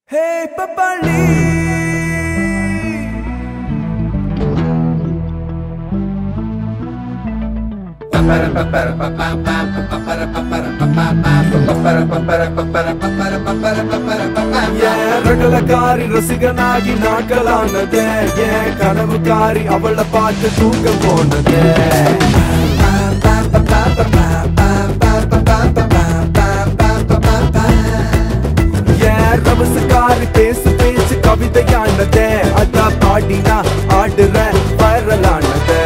Hey, Papali! ரகலக்காரி ரசிகனாகி நாட்களானதே ஏன் கனவுக்காரி அவளை பார்த்து தூக்கம் போனதே ஏன் ரவசுக்காரி பேசு பேச்சு கவிதையானதே அதான் பாடினா ஆடுற வைரலானதே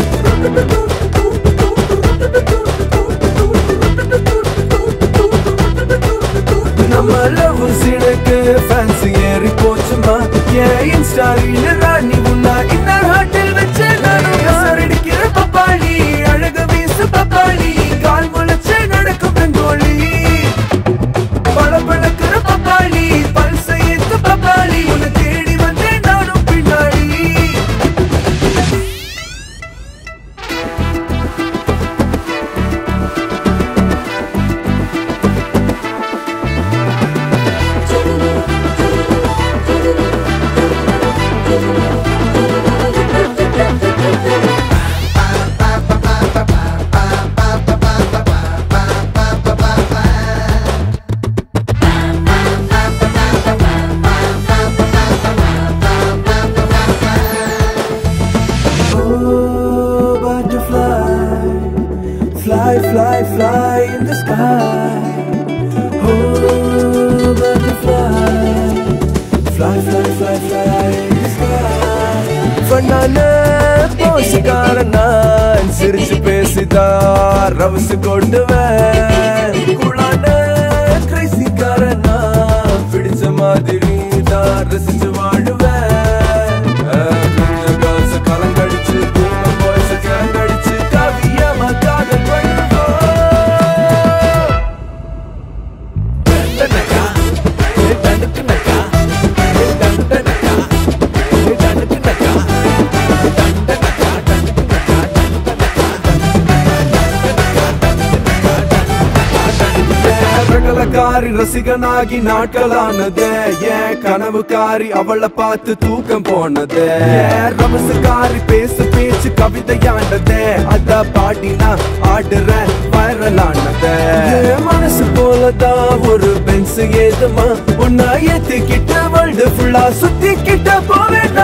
நம்ம லவ் சீனுக்கு ஃபேன்சி ஏறி போச்சுமா ஏன் இன்ஸ்டாரில ராணி உன்னா இன்னர் ஹாட்டில் வச்சு நானும் விசாரிக்கிற பப்பாளி அழகு வீசு பப்பாளி கால் முளைச்சு நடக்கும் பெங்கோலி பளபளக்கிற பப்பாளி பல்சை ஏத்து பப்பாளி உன்னை தேடி வந்தேன் நானும் பின்னாடி Oh, butterfly, fly, fly, fly in the sky. Oh, butterfly, fly, fly, fly, fly in the sky. பண்ணான போஷக்காரன் நான் சிரிச்சு பேசிதான் ரவசு கொண்டுவேன் குளான கிரைசிக்காரன் நான் பிடிச்ச மாதிரி தான் ரசிச்சு வாழுவேன் கேர்ள்ஸ் கலங்கடிச்சு தூங்க பாய்ஸ் கேங்கடிச்சு கவியமா காதல் பண்ணுவோம் டண்டனக்கா டண்டனக்கா டண்டனக்கா டண்டனக்கா ரகலக்காரி ரசிகனாகி நாட்களானதே ஏன் கனவுக்காரி அவளை பார்த்து தூக்கம் போனதே ஏன் ரமசுக்காரி பேசு பேச்சு கவிதையானதே அத பாடினா ஆடுற வைரலானதே என் மனசு போலதான் ஒரு பென்ஸ் ஏதுமா உன்னை ஏத்திக்கிட்ட வேர்ல்டு ஃபுல்லா சுத்திக்கிட்ட போவேன்